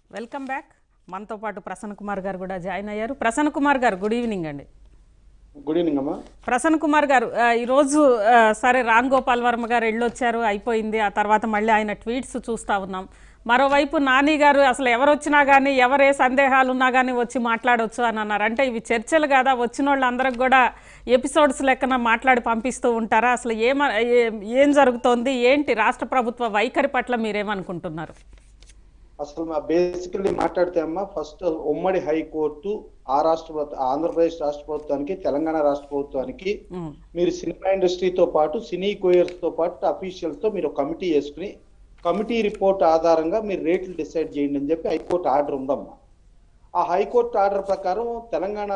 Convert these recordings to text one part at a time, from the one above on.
Welcome back మనతో పాటు ప్రసన్న కుమార్ గారు కూడా జాయిన్ అయ్యారు ప్రసన్న కుమార్ గారు గుడ్ ఈవినింగ్ అండి గుడ్ ఈవినింగ్ అమ్మా ప్రసన్న కుమార్ గారు ఆ, ఈరోజు ఆ, సరే రామ్ గోపాల్ వర్మ గారు వెళ్ళొచ్చారు అయిపోయింది ఆ తర్వాత మళ్ళీ ఆయన ట్వీట్స్ చూస్తూ ఉన్నాం మరోవైపు నాని గారు అసలు ఎవరు వచ్చినా కానీ ఎవరే సందేహాలు ఉన్నా కానీ వచ్చి మాట్లాడొచ్చు అని అన్నారు అంటే ఇవి చర్చలు కదా వచ్చిన వాళ్ళందరికి కూడా ఎపిసోడ్స్ లెక్కన మాట్లాడి పంపిస్తూ ఉంటారా అసలు ఏమ ఏ- ఏం జరుగుతోంది ఏంటి రాష్ట్ర ప్రభుత్వ వైఖరి పట్ల మీరేమనుకుంటున్నారు అసలు మా బేసికల్లీ మాట్లాడితే అమ్మా ఫస్ట్ ఉమ్మడి హైకోర్టు ఆ రాష్ట్ర ప్రభుత్వ ఆంధ్రప్రదేశ్ రాష్ట్ర ప్రభుత్వానికి తెలంగాణ రాష్ట్ర ప్రభుత్వానికి ఉమ్, మీరు సినిమా ఇండస్ట్రీతో పాటు సినీ కోయర్స్ తో పాటు అఫీషియల్స్ తో మీరు ఒక కమిటీ వేసుకుని కమిటీ రిపోర్ట్ ఆధారంగా మీరు రేట్లు డిసైడ్ చేయండి అని చెప్పి హైకోర్టు ఆర్డర్ ఉందమ్మా ఆ హైకోర్టు ఆర్డర్ ప్రకారం Telangana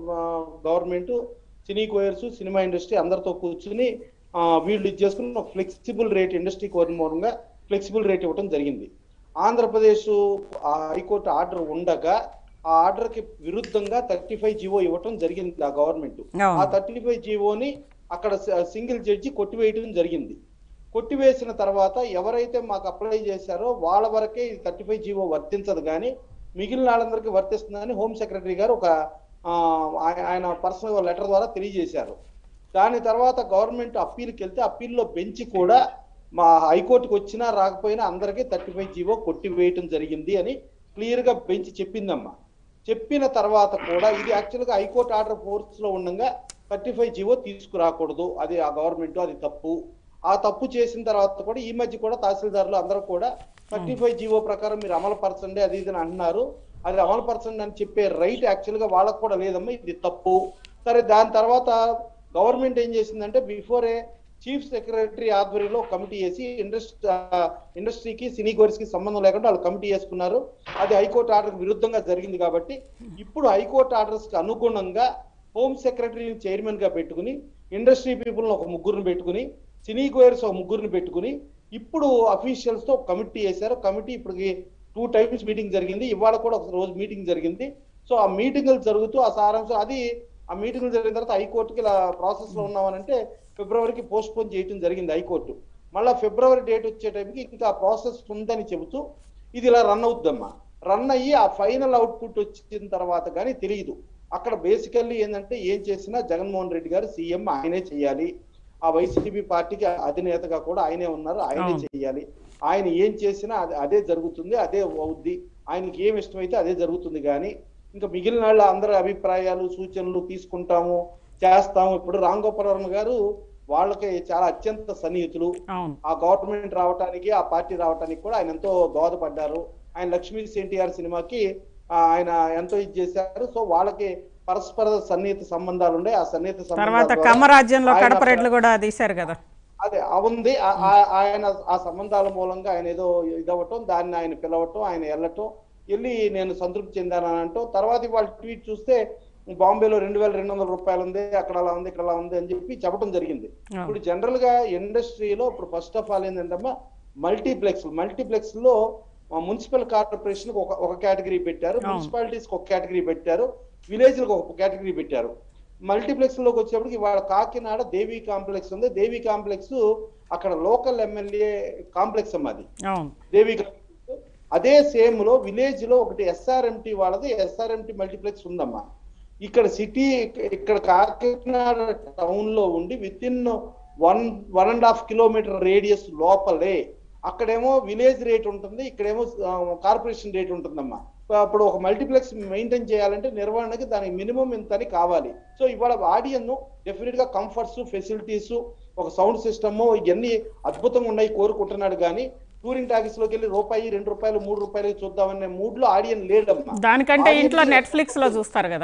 government cine goers cinema industry అందరితో కూర్చుని ఆ, వీళ్ళు ఇది చేసుకుని ఒక ఫ్లెక్సిబుల్ రేట్ ఇండస్ట్రీ మూలంగా ఫ్లెక్సిబుల్ రేట్ ఇవ్వడం జరిగింది ఆంధ్రప్రదేశ్ ఆ హైకోర్టు ఆర్డర్ ఉండగా ఆ ఆర్డర్ కి విరుద్ధంగా థర్టీ ఫైవ్ జీవో ఇవ్వటం జరిగింది ఆ గవర్నమెంట్ ఆ అవును థర్టీ ఫైవ్ జీవోని అక్కడ సింగిల్ జడ్జి కొట్టివేయడం జరిగింది కొట్టివేసిన తర్వాత ఎవరైతే మాకు అప్లై చేశారో వాళ్ళ వరకే ఈ థర్టీ ఫైవ్ జీవో వర్తించదు కానీ మిగిలిన వాళ్ళందరికీ వర్తిస్తుందని హోమ్ సెక్రటరీ గారు ఒక ఆ, ఆయ- ఆయన పర్సనల్ లెటర్ ద్వారా తెలియజేశారు దాని తర్వాత గవర్నమెంట్ అప్పీల్కి వెళ్తే అప్పీల్లో బెంచ్ కూడా మా హైకోర్టుకు వచ్చినా రాకపోయినా అందరికీ థర్టీ ఫైవ్ జీవో కొట్టివేయటం జరిగింది అని క్లియర్ గా బెంచ్ చెప్పిందమ్మా చెప్పిన తర్వాత కూడా ఇది యాక్చువల్గా హైకోర్టు ఆర్డర్ ఫోర్స్ లో ఉండగా థర్టీ ఫైవ్ జీవో తీసుకురాకూడదు అది ఆ గవర్నమెంట్ అది తప్పు ఆ తప్పు చేసిన తర్వాత కూడా ఈ మధ్య కూడా తహసీల్దారులు అందరూ కూడా థర్టీ ఫైవ్ జీవో ప్రకారం మీరు అమలు పరచండి అది ఇది అని అంటున్నారు అది అమలు పరచండి అని చెప్పే రైట్ యాక్చువల్ గా వాళ్ళకు కూడా లేదమ్మా ఇది తప్పు సరే దాని తర్వాత గవర్నమెంట్ ఏం చేసిందంటే బిఫోరే చీఫ్ సెక్రటరీ ఆధ్వర్యంలో ఒక కమిటీ వేసి ఇండస్ట్రీ ఇండస్ట్రీకి సినీ గోర్స్ కి సంబంధం లేకుండా వాళ్ళు కమిటీ వేసుకున్నారు అది హైకోర్టు ఆర్డర్ విరుద్ధంగా జరిగింది కాబట్టి ఇప్పుడు హైకోర్టు ఆర్డర్స్ కి అనుగుణంగా హోమ్ సెక్రటరీని చైర్మన్ గా పెట్టుకుని ఇండస్ట్రీ పీపుల్ ఒక ముగ్గురిని పెట్టుకుని సినీ గోయర్స్ ఒక ముగ్గురిని పెట్టుకుని ఇప్పుడు అఫీషియల్స్ తో కమిటీ వేశారు కమిటీ ఇప్పటికి టూ టైమ్స్ మీటింగ్ జరిగింది ఇవాళ కూడా ఒక రోజు మీటింగ్ జరిగింది సో ఆ మీటింగ్లు జరుగుతూ ఆ సారాంశం అది ఆ మీటింగ్లు జరిగిన తర్వాత హైకోర్టుకి ఇలా ప్రాసెస్ లో ఉన్నామనంటే ఫిబ్రవరికి పోస్ట్ పోన్ చేయడం జరిగింది హైకోర్టు మళ్ళా ఫిబ్రవరి డేట్ వచ్చే టైంకి ఇంకా ప్రాసెస్ ఉందని చెబుతూ ఇది ఇలా రన్ అవుద్దమ్మా రన్ అయ్యి ఆ ఫైనల్ అవుట్పుట్ వచ్చిన తర్వాత కానీ తెలియదు అక్కడ బేసికల్లీ ఏంటంటే ఏం చేసినా జగన్మోహన్ రెడ్డి గారు సీఎం ఆయనే చేయాలి ఆ వైసీపీ పార్టీకి అధినేతగా కూడా ఆయనే ఉన్నారు ఆయనే అవును. చేయాలి ఆయన ఏం చేసినా అది అదే జరుగుతుంది అదే అవుద్ది ఆయనకి ఏం ఇష్టమైతే అదే జరుగుతుంది కానీ ఇంకా మిగిలిన వాళ్ళ అందరి అభిప్రాయాలు సూచనలు తీసుకుంటాము చేస్తాము ఇప్పుడు రామ్ గోపాల్ వర్మ గారు వాళ్ళకి చాలా అత్యంత సన్నిహితులు అవును ఆ గవర్నమెంట్ రావటానికి ఆ పార్టీ రావటానికి కూడా ఆయన ఎంతో దోహదపడ్డారు ఆయన లక్ష్మీ ఎన్టీఆర్ సినిమాకి ఆ, ఆయన ఎంతో ఇది చేశారు సో వాళ్ళకి పరస్పర సన్నిహిత సంబంధాలు ఉండే ఆ సన్నిహిత సంబంధాల తర్వాత ద్వారా కమ్మరాజ్యంలో ఆయన కడప రెడ్లు కూడా తీశారు కదా అదే ఆ ఉంది ఆ- ఆ- ఆయన ఆ సంబంధాల మూలంగా ఆయన ఏదో ఇదవ్వటం దాన్ని ఆయన పిలవటం ఆయన వెళ్ళటం వెళ్ళి నేను సంతృప్తి చెందానని అంటాం తర్వాత ఇవాళ ట్వీట్ చూస్తే బాంబేలో రెండు వేల రెండు వందల రూపాయలు ఉంది అక్కడ అలా ఉంది ఇక్కడ అలా ఉంది అని చెప్పి చెప్పడం జరిగింది అవును. ఇప్పుడు జనరల్ గా ఇండస్ట్రీలో ఇప్పుడు ఫస్ట్ ఆఫ్ ఆల్ ఏంటంటే మల్టీప్లెక్స్ మల్టీప్లెక్స్ లో మున్సిపల్ కార్పొరేషన్ ఒక ఒక కేటగిరీ పెట్టారు అవును. మున్సిపాలిటీస్ ఒక కేటగిరీ పెట్టారు విలేజ్ లకు ఒక కేటగిరీ పెట్టారు మల్టీప్లెక్స్ లోకి వచ్చేప్పటికి ఇవాళ కాకినాడ దేవి కాంప్లెక్స్ ఉంది దేవి కాంప్లెక్స్ అక్కడ లోకల్ ఎమ్మెల్యే కాంప్లెక్స్ అమ్మ అది అవును దేవి కాంప్లెక్స్ అదే సేమ్ లో విలేజ్ లో ఒకటి ఎస్ఆర్ఎంటి వాళ్ళది ఎస్ఆర్ఎంటి మల్టీప్లెక్స్ ఉందమ్మా ఇక్కడ సిటీ ఇక్కడ కాకినాడ టౌన్ లో ఉండి with in one one and half kilometer radius లోపలే అక్కడేమో విలేజ్ రేట్ ఉంటుంది ఇక్కడేమో కార్పొరేషన్ రేట్ ఉంటుందమ్మా అప్పుడు ఒక మల్టీప్లెక్స్ మెయింటైన్ చేయాలంటే నిర్వహణకి దానికి మినిమం ఇంత అని కావాలి సో ఇవాళ ఆడియన్ డెఫినెట్ గా కంఫర్ట్స్ ఫెసిలిటీస్ ఒక సౌండ్ సిస్టమ్ ఇవన్నీ అద్భుతంగా ఉన్నాయి కోరుకుంటున్నాడు కానీ టూరింగ్ టాకీస్ లోకి వెళ్ళి రూపాయి రెండు రూపాయలు మూడు రూపాయలు చూద్దామనే మూడ్ లో ఆడియన్ లేడమ్మా దానికంటే Audience ఇంట్లో కి- నెట్ఫ్లిక్స్ లో చూస్తారు కదా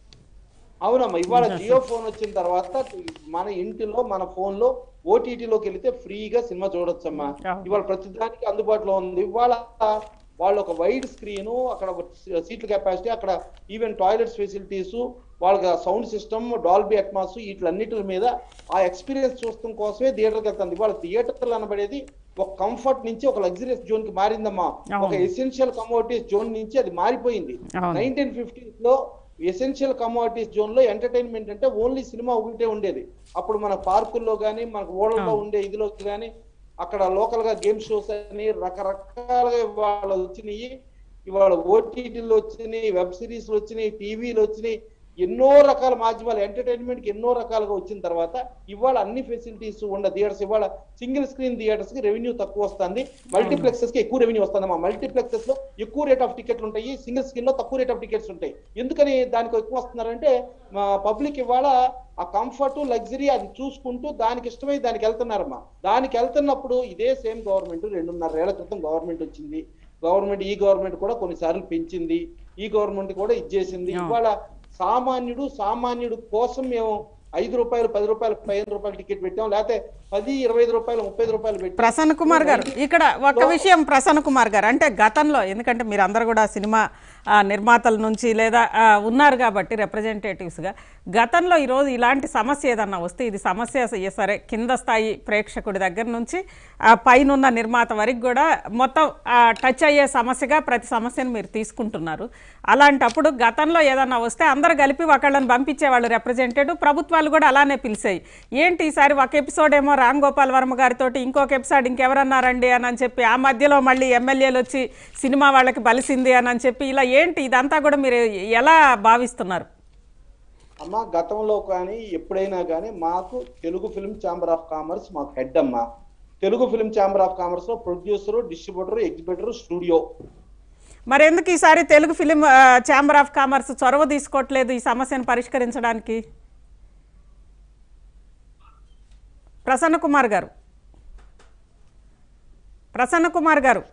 అవునమ్మా ఇవాళ జియో ఫోన్ వచ్చిన తర్వాత మన ఇంటిలో మన ఫోన్ లో ఓటీటీలోకి వెళితే ఫ్రీగా సినిమా చూడొచ్చమ్మా అవును. ఇవాళ ప్రతిదానికి అందుబాటులో ఉంది ఇవాళ వాళ్ళు ఒక వైడ్ స్క్రీన్ అక్కడ సీట్ల కెపాసిటీ అక్కడ ఈవెన్ టాయిలెట్స్ ఫెసిలిటీస్ వాళ్ళకి సౌండ్ సిస్టమ్ డాల్బీ అట్మాస్ వీటిలన్నిటి మీద ఆ ఎక్స్పీరియన్స్ చూడటం కోసమే థియేటర్కి వెళ్తుంది ఇవాళ థియేటర్లు అనబడేది ఒక కంఫర్ట్ నుంచి ఒక లగ్జరియస్ జోన్ కి మారిందమ్మా అవును. ఒక ఎసెన్షియల్ కమోడిటీస్ జోన్ నుంచి అది మారిపోయింది అవును. నైన్టీన్ ఫిఫ్టీస్ లో ఎసెన్షియల్ కమోడిటీస్ జోన్ లో ఎంటర్టైన్మెంట్ అంటే ఓన్లీ సినిమా ఒకటే ఉండేది అప్పుడు మన పార్కుల్లో కానీ మనకు ఓడల్లో ఉండే ఇదిలో కానీ అక్కడ లోకల్ గా గేమ్ షోస్ అని రకరకాలుగా వాళ్ళు వచ్చినాయి ఇవాళ ఓటీటీలు వచ్చినాయి వెబ్ సిరీస్లు వచ్చినాయి టీవీలు వచ్చినాయి ఎన్నో రకాల మాధ్యమాలు ఎంటర్టైన్మెంట్ కి ఎన్నో రకాలుగా వచ్చిన తర్వాత ఇవాళ అన్ని ఫెసిలిటీస్ ఉన్న థియేటర్స్ ఇవాళ సింగిల్ స్క్రీన్ థియేటర్స్ కి రెవెన్యూ తక్కువ వస్తుంది మల్టీప్లెక్సెస్ కి ఎక్కువ రెవెన్యూ వస్తుంది మా మల్టీప్లెక్సెస్ లో ఎక్కువ రేట్ ఆఫ్ టికెట్లు ఉంటాయి సింగిల్ స్క్రీన్ లో తక్కువ రేట్ ఆఫ్ టికెట్స్ ఉంటాయి ఎందుకని దానికి ఎక్కువ వస్తున్నారంటే మా పబ్లిక్ ఇవాళ ఆ కంఫర్ట్ లగ్జరీ అది చూసుకుంటూ దానికి ఇష్టమై దానికి వెళ్తున్నారమ్మా దానికి వెళ్తున్నప్పుడు ఇదే సేమ్ గవర్నమెంట్ రెండున్నర ఏళ్ల క్రితం గవర్నమెంట్ వచ్చింది గవర్నమెంట్ ఈ గవర్నమెంట్ కూడా కొన్నిసార్లు పెంచింది ఈ గవర్నమెంట్ కూడా ఇచ్చేసింది అవును. ఇవాళ సామాన్యుడు సామాన్యుడు కోసం మేము ఐదు రూపాయలు పది రూపాయలు పదిహేను రూపాయలు టికెట్ పెట్టాం లేకపోతే పది ఇరవై ఐదు రూపాయలు ముప్పై ఐదు రూపాయలు పెట్టాం ప్రసన్న కుమార్ గారు ఇక్కడ ఒక విషయం ప్రసన్న కుమార్ గారు అంటే గతంలో ఎందుకంటే మీరు అందరు కూడా సినిమా ఆ, నిర్మాతల నుంచి లేదా ఆ, ఉన్నారు కాబట్టి రిప్రజెంటేటివ్స్గా గతంలో ఈరోజు ఇలాంటి సమస్య ఏదన్నా వస్తే ఇది సమస్య స- సరే కింద స్థాయి ప్రేక్షకుడి దగ్గర నుంచి ఆ పైనున్న నిర్మాత వరకు కూడా మొత్తం ఆ, టచ్ అయ్యే సమస్యగా ప్రతి సమస్యను మీరు తీసుకుంటున్నారు అలాంటప్పుడు గతంలో ఏదన్నా వస్తే అందరు కలిపి ఒకళ్ళని పంపించేవాళ్ళు రిప్రజెంటేటివ్ ప్రభుత్వాలు కూడా అలానే పిలిచాయి ఏంటి ఈసారి ఒక ఎపిసోడ్ ఏమో రామ్ గోపాల్ వర్మ గారితో ఇంకొక ఎపిసోడ్ ఇంకెవరన్నారండి అని అని చెప్పి ఆ మధ్యలో మళ్ళీ ఎమ్మెల్యేలు వచ్చి సినిమా వాళ్ళకి బలిసింది అని అని చెప్పి ఇలా ఏంటి ఇదంతా కూడా మీరు ఎలా భావిస్తున్నారు అమ్మ గతంలో కానీ ఎప్పుడైనా కానీ మాకు Telugu film chamber of commerce మాకు హెడ్ అమ్మా Telugu film chamber of commerce లో ప్రొడ్యూసర్ డిస్ట్రిబ్యూటర్ ఎగ్జిబిటర్ స్టూడియో మరి ఎందుకు ఈసారి Telugu film chamber of commerce చొరవ తీసుకోవట్లేదు ఈ సమస్యను పరిష్కరించడానికి ప్రసన్న కుమార్ గారు ప్రసన్న కుమార్ గారు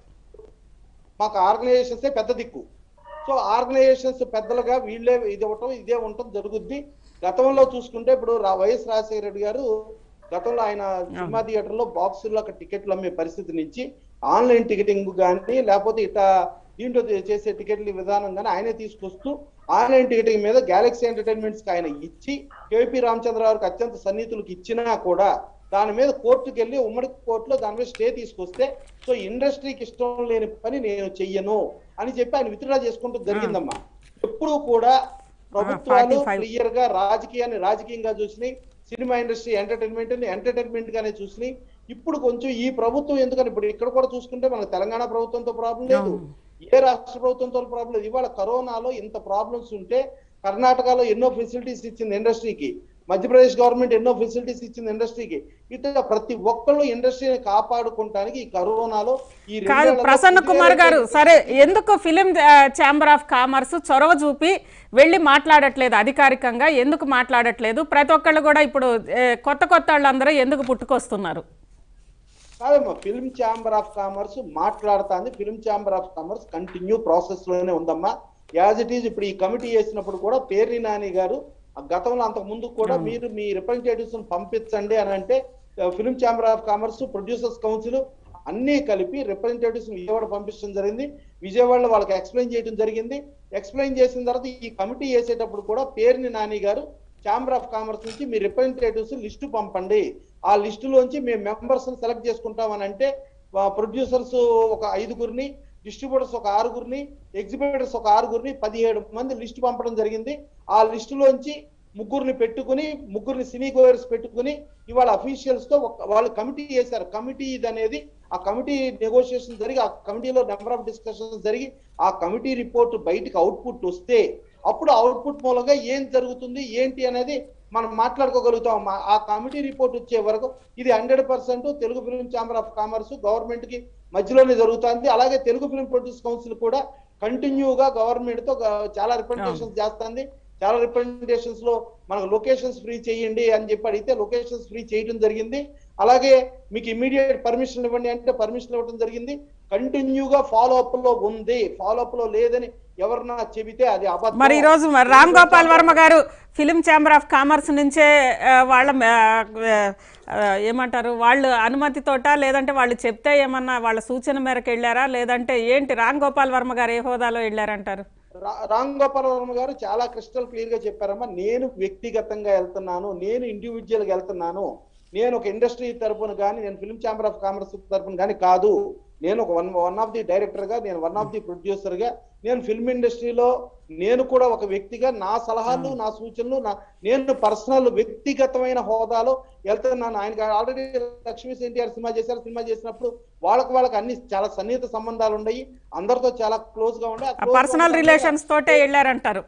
మాకు ఆర్గనైజేషన్స్ పెద్ద దిక్కు సో ఆర్గనైజేషన్స్ పెద్దలుగా వీళ్ళే ఇది ఇవ్వటం ఇదే ఉండటం జరుగుద్ది గతంలో చూసుకుంటే ఇప్పుడు రా- వైఎస్ రాజశేఖర రెడ్డి గారు గతంలో ఆయన సినిమా థియేటర్ లో బాక్సుల్లో అక్కడ టికెట్లు అమ్మే పరిస్థితి నుంచి ఆన్లైన్ టికెటింగ్ కానీ లేకపోతే ఇట్లా దీంట్లో చే- చేసే టికెట్ల విధానం కానీ ఆయనే తీసుకొస్తూ ఆన్లైన్ టికెటింగ్ మీద గ్యాలక్సీ ఎంటర్టైన్మెంట్స్ కి ఆయన ఇచ్చి కేపీ రామచంద్రరావుకి అత్యంత సన్నిహితులకు ఇచ్చినా కూడా దాని మీద కోర్టుకు వెళ్ళి ఉమ్మడి కోర్టులో దాని మీద స్టే తీసుకొస్తే సో ఇండస్ట్రీకి ఇష్టం లేని పని నేను చెయ్యను అని చెప్పి ఆయన విత్డ్రా చేసుకుంటూ జరిగిందమ్మా ఎప్పుడు కూడా ప్రభుత్వాలు 45. క్లియర్ గా రాజకీయాన్ని రాజకీయంగా చూసినాయి సినిమా ఇండస్ట్రీ ఎంటర్టైన్మెంట్ ని ఎంటర్టైన్మెంట్ గానే చూసినాయి ఇప్పుడు కొంచెం ఈ ప్రభుత్వం ఎందుకని ఇప్పుడు ఇక్కడ కూడా చూసుకుంటే మనకు తెలంగాణ ప్రభుత్వంతో ప్రాబ్లం లేదు ఏ రాష్ట్ర ప్రభుత్వంతో ప్రాబ్లం లేదు ఇవాళ కరోనాలో ఇంత ప్రాబ్లమ్స్ ఉంటే కర్ణాటకలో ఎన్నో ఫెసిలిటీస్ ఇచ్చింది ఇండస్ట్రీకి మధ్యప్రదేశ్ గవర్నమెంట్ ఎన్నో ఫెసిలిటీస్ ఇచ్చింది ఇండస్ట్రీకి ఇట్లా ప్రతి ఒక్కళ్ళు ఇండస్ట్రీని కాపాడుకోవటానికి ఈ కరోనాలో ఈ కాదు రెండేళ్లలో ప్రసన్న కుమార్ గారు పుంజుగా సరే ఎందుకు ఫిలిం ఛాంబర్ ఆఫ్ కామర్స్ చొరవ చూపి వెళ్ళి మాట్లాడట్లేదు అధికారికంగా ఎందుకు మాట్లాడట్లేదు ప్రతి ఒక్కళ్ళు కూడా ఇప్పుడు ఏ, కొత్త కొత్త వాళ్ళందరూ ఎందుకు పుట్టుకొస్తున్నారు కాదమ్మా ఫిల్మ్ ఛాంబర్ ఆఫ్ కామర్స్ మాట్లాడుతుంది film chamber of commerce continue process లోనే ఉందమ్మా యాజ్ ఇట్ ఈజ్ ఇప్పుడు ఈ కమిటీ చేసినప్పుడు కూడా పేర్ని నాని గారు ఆ గతంలో అంతకు ముందు కూడా మీరు మీ రిప్రజెంటేటివ్స్ పంపించండి అని అంటే film chamber of commerce producers council అన్ని కలిపి రిప్రజెంటేటివ్స్ విజయవాడ పంపించడం జరిగింది విజయవాడలో వాళ్ళకి ఎక్స్ప్లెయిన్ చేయడం జరిగింది ఎక్స్ప్లెయిన్ చేసిన తర్వాత ఈ కమిటీ చేసేటప్పుడు కూడా పేర్ని నాని గారు ఛాంబర్ ఆఫ్ కామర్స్ నుంచి మీ రిప్రజెంటేటివ్స్ లిస్టు పంపండి ఆ లిస్టులోంచి మేము మెంబర్స్ సెలెక్ట్ చేసుకుంటామని అంటే ప్రొడ్యూసర్స్ ఒక ఐదుగురిని డిస్ట్రిబ్యూటర్స్ ఒక ఆరుగురిని ఎగ్జిబిటర్స్ ఒక ఆరుగురిని పదిహేడు మంది లిస్టు పంపడం జరిగింది ఆ లిస్టులోంచి ముగ్గురిని పెట్టుకుని ముగ్గురిని సినీ గోయర్స్ పెట్టుకుని ఇవాళ అఫీషియల్స్ తో ఒక- వాళ్ళు కమిటీ చేశారు కమిటీ ఇది అనేది ఆ కమిటీ నెగోషియేషన్ జరిగి ఆ కమిటీలో నెంబర్ ఆఫ్ డిస్కషన్స్ జరిగి ఆ కమిటీ రిపోర్ట్ బయటికి అవుట్పుట్ వస్తే అప్పుడు అవుట్పుట్ మూలంగా ఏం జరుగుతుంది ఏంటి అనేది మనం మాట్లాడుకోగలుగుతాం మా- ఆ కమిటీ రిపోర్ట్ వచ్చే వరకు ఇది hundred percent Telugu film chamber of commerce government కి మధ్యలోనే జరుగుతుంది అలాగే తెలుగు ఫిల్మ్ ప్రొడ్యూస్ కౌన్సిల్ కూడా కంటిన్యూగా గవర్నమెంట్ తో గ- చాలా రిప్రజెంటేషన్స్ చేస్తుంది చాలా రిప్రజెంటేషన్స్ లో మనకు లొకేషన్స్ ఫ్రీ చేయండి అని చెప్పి అడిగితే లొకేషన్స్ ఫ్రీ చేయడం జరిగింది అలాగే మీకు ఇమీడియట్ పర్మిషన్ ఇవ్వండి అంటే పర్మిషన్ ఇవ్వడం జరిగింది కంటిన్యూగా ఫాలో అప్ లో ఉంది ఫాలో అప్ లో లేదని ఎవరన్నా చెబితే అది అబద్ధం మరి ఈరోజు మరి రామ్ గోపాల్ వర్మ గారు ఫిలిం ఛాంబర్ ఆఫ్ కామర్స్ నుంచే ఆ, వాళ్ళ ఆ, ఆ, ఏమంటారు వాళ్ళు అనుమతితోట లేదంటే వాళ్ళు చెప్తే ఏమన్నా వాళ్ళ సూచన మేరకు వెళ్ళారా లేదంటే ఏంటి రామ్ గోపాల్ వర్మ గారు ఏ హోదాలో వెళ్ళారంటారు రా- రామ్ గోపాల్ వర్మ గారు చాలా క్రిస్టల్ క్లియర్ గా చెప్పారమ్మా నేను వ్యక్తిగతంగా వెళ్తున్నాను నేను ఇండివిజువల్ గా వెళ్తున్నాను నేను ఒక ఇండస్ట్రీ తరపున కానీ నేను ఫిల్మ్ ఛాంబర్ ఆఫ్ కామర్స్ తరపున కానీ కాదు నేను ఒక one one of the director గా నేను వన్ ఆఫ్ ది ప్రొడ్యూసర్ గా నేను ఫిల్మ్ ఇండస్ట్రీలో నేను కూడా ఒక వ్యక్తిగా నా సలహాలు నా సూచనలు నా నేను పర్సనల్ వ్యక్తిగతమైన హోదాలో వెళ్తున్నాను ఆయనకి ఆల్రెడీ లక్ష్మీ ఎన్టీఆర్ సినిమా చేశారు సినిమా చేసినప్పుడు వాళ్ళకి వాళ్ళకి అన్ని చాలా సన్నిహిత సంబంధాలు ఉన్నాయి అందరితో చాలా క్లోజ్ గా ఉండే ఆ close గా పర్సనల్ ఉండడం రిలేషన్స్ తోటే వెళ్ళారంటారు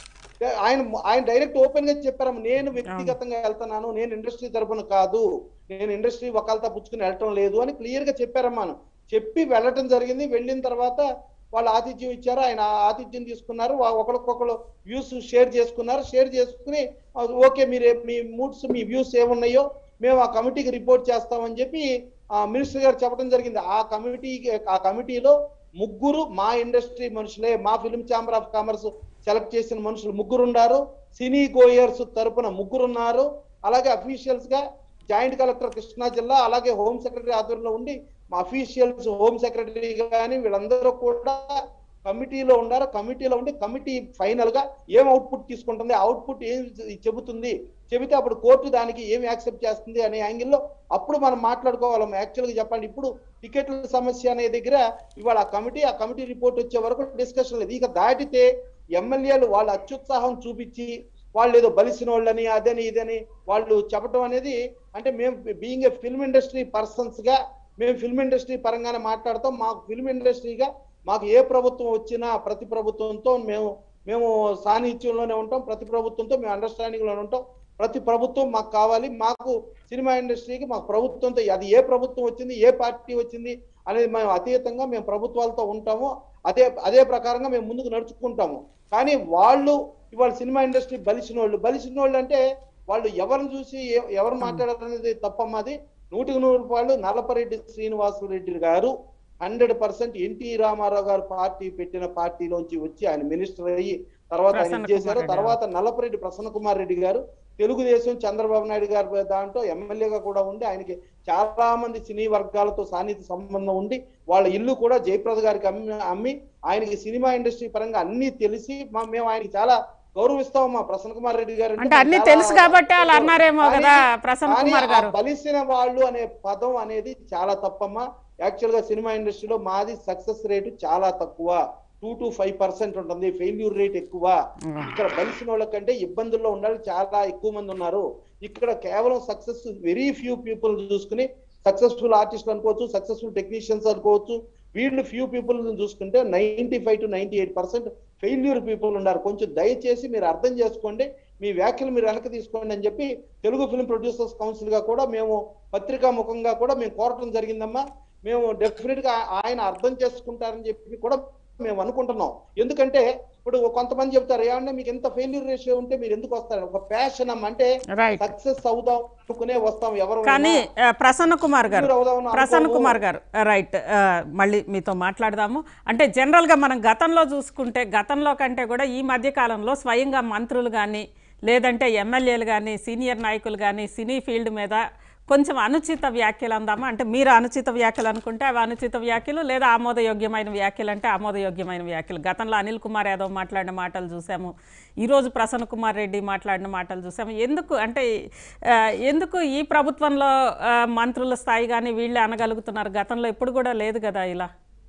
ఆయన ఆయన డైరెక్ట్ ఓపెన్ గా చెప్పారు నేను వ్యక్తిగతంగా వెళ్తున్నాను నేను ఇండస్ట్రీ తరపున కాదు నేను ఇండస్ట్రీ ఒకళ్ళతో పుచ్చుకుని వెళ్ళటం లేదు అని క్లియర్ గా చెప్పారమ్మా చెప్పి వెళ్ళటం జరిగింది వెళ్ళిన తర్వాత వాళ్ళు ఆతిథ్యం ఇచ్చారు ఆయన ఆ ఆతిథ్యం తీసుకున్నారు వా- ఒకరికొకరు వ్యూస్ షేర్ చేసుకున్నారు షేర్ చేసుకుని ఓకే మీరు ఏ- మీ మూడ్స్ మీ వ్యూస్ ఏమున్నాయో మేము ఆ కమిటీకి రిపోర్ట్ చేస్తామని చెప్పి ఆ మినిస్టర్ గారు చెప్పడం జరిగింది ఆ కమిటీకి ఆ కమిటీలో ముగ్గురు మా ఇండస్ట్రీ మనుషులే మా film chamber of commerce select చేసిన మనుషులు ముగ్గురు ఉన్నారు సినీ గోయర్స్ తరపున ముగ్గురు ఉన్నారు అలాగే అఫీషియల్స్ గా జాయింట్ కలెక్టర్ కృష్ణా జిల్లా అలాగే హోమ్ సెక్రటరీ ఆధ్వర్యంలో ఉండి మా అఫీషియల్స్ హోమ్ సెక్రటరీ కానీ వీళ్ళందరూ కూడా కమిటీలో ఉన్నారు కమిటీలో ఉండి కమిటీ ఫైనల్ గా ఏం అవుట్పుట్ తీసుకుంటుంది అవుట్పుట్ ఏం చెబుతుంది చెబితే అప్పుడు కోర్టు దానికి ఏం యాక్సెప్ట్ చేస్తుంది అనే యాంగిల్లో అప్పుడు మనం మాట్లాడుకోవాలం యాక్చువల్ గా చెప్పండి ఇప్పుడు టికెట్ల సమస్య అనే దగ్గర ఇవాళ ఆ కమిటీ ఆ కమిటీ రిపోర్ట్ వచ్చే వరకు డిస్కషన్ లేదు ఇక దాటితే ఎమ్మెల్యేలు వాళ్ళ అత్యుత్సాహం చూపించి వాళ్ళు ఏదో బలిసిన వాళ్ళని అదని ఇదని వాళ్ళు చెప్పడం అనేది అంటే మేము being a film industry persons గా మేము ఫిల్మ్ ఇండస్ట్రీ పరంగానే మాట్లాడతాం మాకు ఫిల్మ్ ఇండస్ట్రీగా మాకు ఏ ప్రభుత్వం వచ్చినా ప్రతి ప్రభుత్వంతో మేము మేము సాన్నిధ్యంలోనే ఉంటాం ప్రతి ప్రభుత్వంతో మేము అండర్స్టాండింగ్ లోనే ఉంటాం ప్రతి ప్రభుత్వం మాకు కావాలి మాకు సినిమా ఇండస్ట్రీకి మాకు ప్రభుత్వంతో అది ఏ ప్రభుత్వం వచ్చింది ఏ పార్టీ వచ్చింది అనేది మేము అతీతంగా మేము ప్రభుత్వాలతో ఉంటాము అదే అదే ప్రకారంగా మేము ముందుకు నడుచుకుంటాము కానీ వాళ్ళు ఇవాళ సినిమా ఇండస్ట్రీ బలిసిన వాళ్ళు బలిసిన వాళ్ళు అంటే వాళ్ళు ఎవరిని చూసి ఎ- ఎవరు మాట్లాడారు అనేది తప్పమ్మది నూటికి నూరు రూపాయలు నల్లపరెడ్డి శ్రీనివాసులు రెడ్డి గారు హండ్రెడ్ పర్సెంట్ ఎన్టీ రామారావు గారు పార్టీ పెట్టిన పార్టీలోంచి వచ్చి ఆయన మినిస్టర్ అయ్యి తర్వాత ఆయన ప్రసన్న ఇది చేశారు కుమార్ రెడ్డి తర్వాత నల్లపరెడ్డి ప్రసన్న కుమార్ రెడ్డి గారు తెలుగుదేశం చంద్రబాబు నాయుడు గారి దాంట్లో ఎమ్మెల్యేగా కూడా ఉండి ఆయనకి చాలా మంది సినీ వర్గాలతో సాన్నిహిత సంబంధం ఉండి వాళ్ళ ఇల్లు కూడా జయప్రద గారికి అమ్మి అమ్మి ఆయనకి సినిమా ఇండస్ట్రీ పరంగా అన్ని తెలిసి మా- మేము ఆయనకి చాలా గౌరవిస్తాం మా ప్రసన్న కుమార్ రెడ్డి గారు అంటే అన్ని చాలా- తెలుసు కాబట్టి వాళ్ళు అన్నారేమో కానీ- కదా ప్రసన్న కానీ కుమార్ ఆ గారు బలిసిన వాళ్ళు అనే పదం అనేది చాలా తప్పమ్మా యాక్చువల్ గా సినిమా ఇండస్ట్రీలో మాది సక్సెస్ రేటు చాలా తక్కువ టూ టు ఫైవ్ పర్సెంట్ ఉంటుంది ఫెయిల్యూర్ రేట్ ఎక్కువ ఇక్కడ బలిసిన వాళ్ళ కంటే ఇబ్బందుల్లో ఉండాలి చాలా ఎక్కువ మంది ఉన్నారు ఇక్కడ కేవలం సక్సెస్ వెరీ ఫ్యూ పీపుల్ చూసుకుని సక్సెస్ఫుల్ ఆర్టిస్ట్ అనుకోవచ్చు సక్సెస్ఫుల్ టెక్నీషియన్స్ అనుకోవచ్చు వీళ్ళు ఫ్యూ పీపుల్ చూసుకుంటే ninety five to ninety eight percent failure people ఉన్నారు కొంచెం దయచేసి మీరు అర్థం చేసుకోండి మీ వ్యాఖ్యలు మీరు వెనక్కి తీసుకోండి అని చెప్పి తెలుగు ఫిల్మ్ ప్రొడ్యూసర్స్ కౌన్సిల్ గా కూడా మేము పత్రికా ముఖంగా కూడా మేము కోరటం జరిగిందమ్మా మేము డెఫినెట్ గా ఆయన అర్థం చేసుకుంటారని చెప్పి కూడా మేము అనుకుంటున్నాం ఎందుకంటే ఇప్పుడు కొంతమంది చెప్తారు ఏమన్నా మీకు ఎంత ఫెయిల్యూర్ రేషియో ఉంటే మీరు ఎందుకు వస్తారు ఒక ప్యాషన్ అమ్మ అంటే రైట్ సక్సెస్ అవుదాం అనుకునే వస్తాం ఎవరు కానీ ఆ, ప్రసన్న కుమార్ గారు Failure అవుదామని ప్రసన్న అనుకోము. కుమార్ గారు రైట్ ఆ, మళ్ళీ మీతో మాట్లాడదాము అంటే జనరల్గా మనం గతంలో చూసుకుంటే గతంలో కంటే కూడా ఈ మధ్య కాలంలో స్వయంగా మంత్రులు కానీ లేదంటే ఎమ్మెల్యేలు కానీ సీనియర్ నాయకులు కానీ సినీ ఫీల్డ్ మీద కొంచెం అనుచిత వ్యాఖ్యలు అందామా అంటే మీరు అనుచిత వ్యాఖ్యలు అనుకుంటే అవి అనుచిత వ్యాఖ్యలు లేదా ఆమోదయోగ్యమైన వ్యాఖ్యలు అంటే ఆమోదయోగ్యమైన వ్యాఖ్యలు గతంలో అనిల్ కుమార్ యాదవ్ మాట్లాడిన మాటలు చూసాము ఈరోజు ప్రసన్న కుమార్ రెడ్డి మాట్లాడిన మాటలు చూసాము ఎందుకు అంటే ఆ, ఎందుకు ఈ ప్రభుత్వంలో ఆ, మంత్రుల స్థాయి కానీ వీళ్ళే అనగలుగుతున్నారు గతంలో ఎప్పుడు కూడా లేదు కదా ఇలా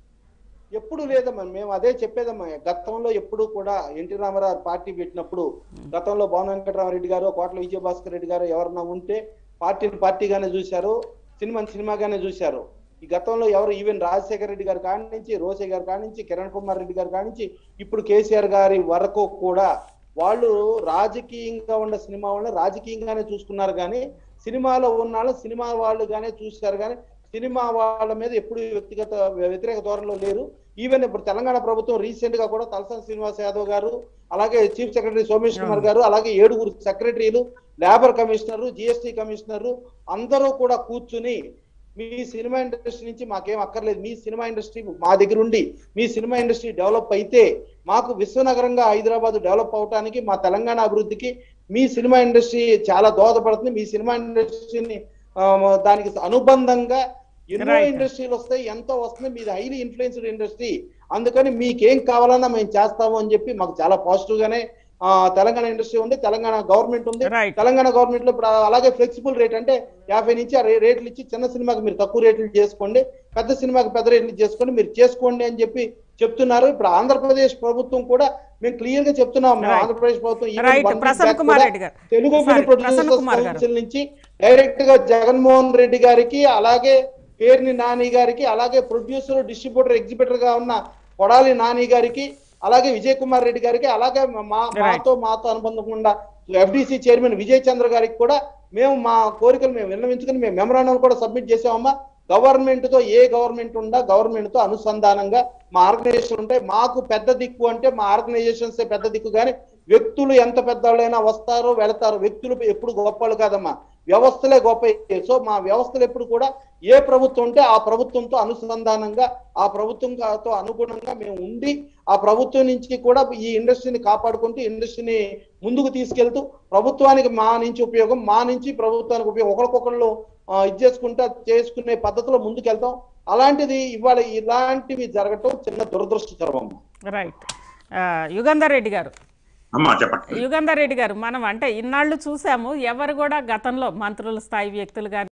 ఎప్పుడు లేదమ్మా మేము అదే చెప్పేదమ్మా గతంలో ఎప్పుడు కూడా ఎన్టీ రామారావు పార్టీ పెట్టినప్పుడు గతంలో భవన వెంకటరామరెడ్డి గారు కోట్ల విజయభాస్కర్ రెడ్డి గారు ఎవరన్నా ఉంటే పార్టీని పార్టీగానే చూశారు సినిమాని సినిమాగానే చూశారు ఈ గతంలో ఎవరు ఈవెన్ రాజశేఖర రెడ్డి గారు కాడి నుంచి రోసే గారు కాడి నుంచి కిరణ్ కుమార్ రెడ్డి గారు కాడి నుంచి ఇప్పుడు కేసీఆర్ గారి వరకు కూడా వాళ్ళు రాజకీయంగా ఉన్న సినిమా వాళ్ళని రాజకీయంగానే చూసుకున్నారు కానీ సినిమాలో ఉన్న వాళ్ళు సినిమా వాళ్ళుగానే చూశారు కానీ సినిమా వాళ్ళ మీద ఎప్పుడు వ్యక్తిగత వ్యతిరేక ధోరణిలో లేరు ఈవెన్ ఇప్పుడు తెలంగాణ ప్రభుత్వం రీసెంట్ గా కూడా తలసాని శ్రీనివాస్ యాదవ్ గారు అలాగే చీఫ్ సెక్రటరీ సోమేష్ కుమార్ గారు అలాగే ఏడుగురు సెక్రటరీలు లేబర్ కమిషనర్ జిఎస్టి కమిషనర్ అందరూ కూడా కూర్చుని మీ సినిమా ఇండస్ట్రీ నుంచి మాకేం అక్కర్లేదు మీ సినిమా ఇండస్ట్రీ మా దగ్గర ఉండి మీ సినిమా ఇండస్ట్రీ డెవలప్ అయితే మాకు విశ్వనగరంగా హైదరాబాద్ డెవలప్ అవడానికి మా తెలంగాణ అభివృద్ధికి మీ సినిమా ఇండస్ట్రీ చాలా దోహదపడుతుంది మీ సినిమా ఇండస్ట్రీని ఆ, దానికి అనుబంధంగా ఎన్నో Right. ఇండస్ట్రీలు వస్తాయి ఎంతో వస్తుంది మీది హైలీ ఇన్ఫ్లుయెన్స్డ్ ఇండస్ట్రీ అందుకని మీకేం కావాలన్నా మేము చేస్తాము అని చెప్పి మాకు చాలా పాజిటివ్ గానే ఆ, తెలంగాణ ఇండస్ట్రీ ఉంది తెలంగాణ గవర్నమెంట్ ఉంది Right. తెలంగాణ గవర్నమెంట్ లో ఇప్పుడు అలాగే ఫ్లెక్సిబుల్ రేట్ అంటే యాభై నుంచి ఆ రే- రేట్లు ఇచ్చి చిన్న సినిమాకి మీరు తక్కువ రేట్లు చేసుకోండి పెద్ద సినిమాకి పెద్ద రేట్లు చేసుకోండి మీరు చేసుకోండి అని చెప్పి చెప్తున్నారు ఇప్పుడు ఆంధ్రప్రదేశ్ ప్రభుత్వం కూడా మేము క్లియర్ గా చెప్తున్నాం మేము Right. ఆంధ్రప్రదేశ్ ప్రభుత్వం even Right. one week Prasanna back Kumar కూడా రెడ్డి గారు. Telugu Sorry, film Prasanna producers Kumar గారు. కౌన్సిల్ నుంచి డైరెక్ట్ గా జగన్మోహన్ రెడ్డి గారికి అలాగే పేర్ని నాని గారికి అలాగే ప్రొడ్యూసర్ డిస్ట్రిబ్యూటర్ ఎగ్జిబిటర్ గా ఉన్న కొడాలి నాని గారికి అలాగే విజయ్ కుమార్ రెడ్డి గారికి అలాగే మా మాతో మాతో అనుబంధం ఉన్న ఎఫ్డిసి చైర్మన్ విజయ్ చంద్ర గారికి కూడా మేము మా కోరికలు మేము విన్నవించుకుని మేము మెమరాండం కూడా సబ్మిట్ చేసామమ్మా గవర్నమెంట్ తో ఏ గవర్నమెంట్ ఉందా గవర్నమెంట్ తో అనుసంధానంగా మా ఆర్గనైజేషన్ ఉంటాయి మాకు పెద్ద దిక్కు అంటే మా ఆర్గనైజేషన్స్ పెద్ద దిక్కు కానీ వ్యక్తులు ఎంత పెద్దవాళ్ళైనా వస్తారో వెళతారు వ్యక్తులు ఎప్పుడు గొప్పలు కాదమ్మా వ్యవస్థలే గొప్ప సో మా వ్యవస్థలు ఎప్పుడు కూడా ఏ ప్రభుత్వం ఉంటే ఆ ప్రభుత్వంతో అనుసంధానంగా ఆ ప్రభుత్వంతో అనుగుణంగా మేము ఉండి ఆ ప్రభుత్వం నుంచి కూడా ఈ ఇండస్ట్రీని కాపాడుకుంటూ ఇండస్ట్రీని ముందుకు తీసుకెళ్తూ ప్రభుత్వానికి మా నుంచి ఉపయోగం మా నుంచి ప్రభుత్వానికి ఉపయోగం ఒకరికొకళ్ళు ఆ, ఇది చేసుకుంటా చేసుకునే పద్ధతిలో ముందుకెళ్తాం అలాంటిది ఇవాళ ఇలాంటివి జరగటం చిన్న దురదృష్టకరం అమ్మా రైట్ ఆ, యుగంధర్ రెడ్డి గారు అమ్మా చెప్పండి యుగంధర్ రెడ్డి గారు మనం అంటే ఇన్నాళ్ళు చూసాము ఎవరు కూడా గతంలో మంత్రుల స్థాయి వ్యక్తులు కానీ